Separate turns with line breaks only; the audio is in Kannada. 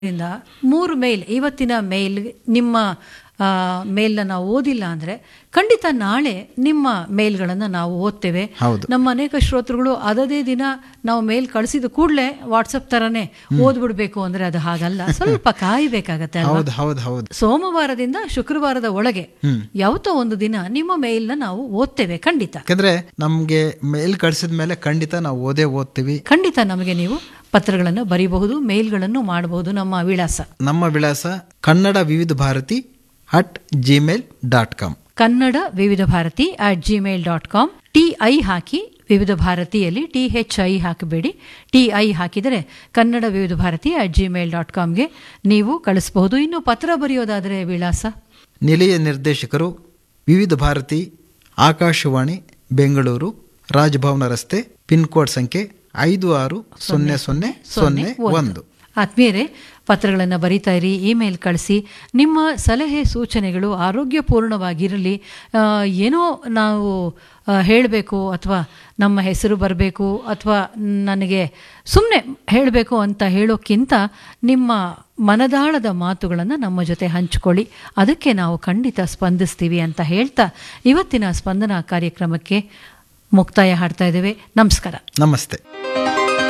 ಇಂದ ಮೂರು ಮೇಲ್ ಇವತ್ತಿನ ಮೇಲ್ ನಿಮ್ಮ ಆ, ಮೇಲ್ನ ನಾವು ಓದಿಲ್ಲ ಅಂದ್ರೆ ಖಂಡಿತ ನಾಳೆ ನಿಮ್ಮ ಮೇಲ್ಗಳನ್ನು ನಾವು ಓದ್ತೇವೆ
ಹೌದು.
ನಮ್ಮ ಅನೇಕ ಶ್ರೋತೃಗಳು ಅದೇ ದಿನ ನಾವು ಮೇಲ್ ಕಳಿಸಿದ ಕೂಡಲೇ ವಾಟ್ಸಪ್ ತರನೇ ಓದ್ಬಿಡ್ಬೇಕು ಅಂದ್ರೆ ಅದು ಹಾಗಲ್ಲ ಸ್ವಲ್ಪ ಕಾಯಬೇಕಾಗತ್ತೆ ಅಲ್ವಾ
ಹೌದು ಹೌದು ಹೌದು
ಸೋಮವಾರದಿಂದ ಶುಕ್ರವಾರದ ಒಳಗೆ ಯಾವತ್ತೋ ಒಂದು ದಿನ ನಿಮ್ಮ ಮೇಲ್ನ ನಾವು ಓದ್ತೇವೆ ಖಂಡಿತ
ಯಾಕಂದ್ರೆ ನಮ್ಗೆ ಮೇಲ್ ಕಳ್ಸಿದ ಮೇಲೆ ಖಂಡಿತ ನಾವು ಓದೇ ಓದ್ತೀವಿ
ಖಂಡಿತ ನಮಗೆ ನೀವು ಪತ್ರಗಳನ್ನು ಬರೀಬಹುದು ಮೇಲ್ಗಳನ್ನು ಮಾಡಬಹುದು ನಮ್ಮ ವಿಳಾಸ
ನಮ್ಮ ವಿಳಾಸ Kannada Vividh Bharati at Gmail dot com
Kannada Vividh Bharati at Gmail dot com T I ಹಾಕಿ ವಿವಿಧ ಭಾರತಿಯಲ್ಲಿ ಟಿ ಹೆಚ್ ಐ ಹಾಕಬೇಡಿ ಟಿ ಐ ಹಾಕಿದರೆ Kannada Vividh Bharati at Gmail dot ಕಾಮ್ಗೆ ನೀವು ಕಳಿಸಬಹುದು ಇನ್ನು ಪತ್ರ ಬರೆಯೋದಾದರೆ ವಿಳಾಸ
ನಿಲಯ ನಿರ್ದೇಶಕರು ವಿವಿಧ ಭಾರತಿ ಆಕಾಶವಾಣಿ ಬೆಂಗಳೂರು ರಾಜಭವನ ರಸ್ತೆ ಪಿನ್ ಕೋಡ್ ಸಂಖ್ಯೆ ಐದು ಆರು ಸೊನ್ನೆ ಸೊನ್ನೆ ಸೊನ್ನೆ ಒಂದು
ಆತ್ಮೀಯರೇ ಪತ್ರಗಳನ್ನು ಬರೀತಾ ಇರಿ ಇಮೇಲ್ ಕಳಿಸಿ ನಿಮ್ಮ ಸಲಹೆ ಸೂಚನೆಗಳು ಆರೋಗ್ಯಪೂರ್ಣವಾಗಿರಲಿ ಆ, ಏನೋ ನಾವು ಹೇಳಬೇಕು ಅಥವಾ ನಮ್ಮ ಹೆಸರು ಬರಬೇಕು ಅಥವಾ ನನಗೆ ಸುಮ್ಮನೆ ಹೇಳಬೇಕು ಅಂತ ಹೇಳೋಕ್ಕಿಂತ ನಿಮ್ಮ ಮನದಾಳದ ಮಾತುಗಳನ್ನು ನಮ್ಮ ಜೊತೆ ಹಂಚಿಕೊಳ್ಳಿ ಅದಕ್ಕೆ ನಾವು ಖಂಡಿತ ಸ್ಪಂದಿಸ್ತೀವಿ ಅಂತ ಹೇಳ್ತಾ ಇವತ್ತಿನ ಸ್ಪಂದನ ಕಾರ್ಯಕ್ರಮಕ್ಕೆ ಮುಕ್ತಾಯ ಹಾಡ್ತಾ ಇದ್ದೇವೆ ನಮಸ್ಕಾರ
ನಮಸ್ತೆ